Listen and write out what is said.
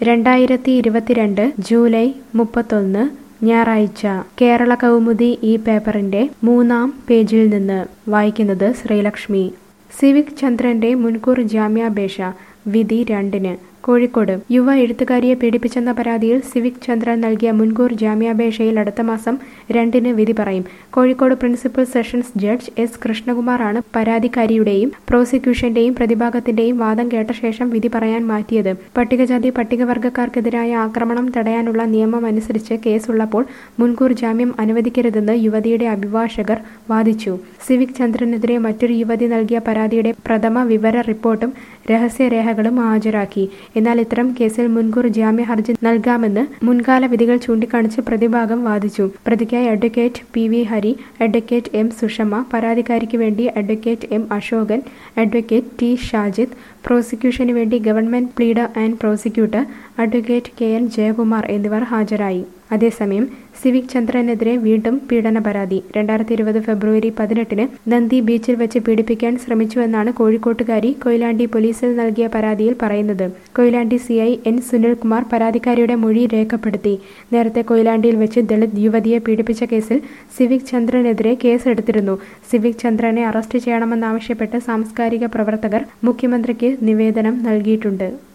രണ്ടായിരത്തി ഇരുപത്തിരണ്ട് ജൂലൈ മുപ്പത്തൊന്ന് ഞായറാഴ്ച കേരള കൗമുദി ഈ പേപ്പറിന്റെ മൂന്നാം പേജിൽ നിന്ന് വായിക്കുന്നത് ശ്രീലക്ഷ്മി സിവിക് ചന്ദ്രന്റെ മുൻകൂർ ജാമ്യാപേക്ഷ വിധി രണ്ടിന് കോഴിക്കോട് യുവ എഴുത്തുകാരിയെ പീഡിപ്പിച്ചെന്ന പരാതിയിൽ സിവിക് ചന്ദ്രൻ നൽകിയ മുൻകൂർ ജാമ്യാപേക്ഷയിൽ അടുത്ത മാസം രണ്ടിന് വിധി പറയും Kozhikode principal sessions judge S കൃഷ്ണകുമാറാണ് പരാതിക്കാരിയുടെയും പ്രോസിക്യൂഷന്റെയും പ്രതിഭാഗത്തിന്റെയും വാദം കേട്ട ശേഷം വിധി പറയാൻ മാറ്റിയത് പട്ടികജാതി പട്ടികവർഗക്കാർക്കെതിരായ ആക്രമണം തടയാനുള്ള നിയമം അനുസരിച്ച് കേസുള്ളപ്പോൾ മുൻകൂർ ജാമ്യം അനുവദിക്കരുതെന്ന് യുവതിയുടെ അഭിഭാഷകർ വാദിച്ചു സിവിക് ചന്ദ്രനെതിരെ മറ്റൊരു യുവതി നൽകിയ പരാതിയുടെ പ്രഥമ വിവര റിപ്പോർട്ടും രഹസ്യരേഖകളും ഹാജരാക്കി എന്നാൽ ഇത്തരം കേസിൽ മുൻകൂർ ജാമ്യ ഹർജി നൽകാമെന്ന് മുൻകാല വിധികൾ ചൂണ്ടിക്കാണിച്ച് പ്രതിഭാഗം വാദിച്ചു പ്രതിക്കായി advocate P V Hari advocate M Sushama പരാതിക്കാരിക്ക് വേണ്ടി advocate M Ashokan advocate T Shajid പ്രോസിക്യൂഷന് വേണ്ടി government pleader and prosecutor advocate K N Jayakumar എന്നിവർ ഹാജരായി അതേസമയം സിവിക് ചന്ദ്രനെതിരെ വീണ്ടും പീഡന പരാതി രണ്ടായിരത്തി ഇരുപത് ഫെബ്രുവരി പതിനെട്ടിന് നന്ദി ബീച്ചിൽ വെച്ച് പീഡിപ്പിക്കാൻ ശ്രമിച്ചുവെന്നാണ് കോഴിക്കോട്ടുകാരി കൊയിലാണ്ടി പോലീസിൽ നൽകിയ പരാതിയിൽ പറയുന്നത് Koyilandy C I N Sunilkumar പരാതിക്കാരിയുടെ മൊഴി രേഖപ്പെടുത്തി നേരത്തെ കൊയിലാണ്ടിയിൽ വെച്ച് ദളിത് യുവതിയെ പീഡിപ്പിച്ച കേസിൽ സിവിക് ചന്ദ്രനെതിരെ കേസെടുത്തിരുന്നു സിവിക് ചന്ദ്രനെ അറസ്റ്റ് ചെയ്യണമെന്നാവശ്യപ്പെട്ട് സാംസ്കാരിക പ്രവർത്തകർ മുഖ്യമന്ത്രിക്ക് നിവേദനം നൽകിയിട്ടുണ്ട്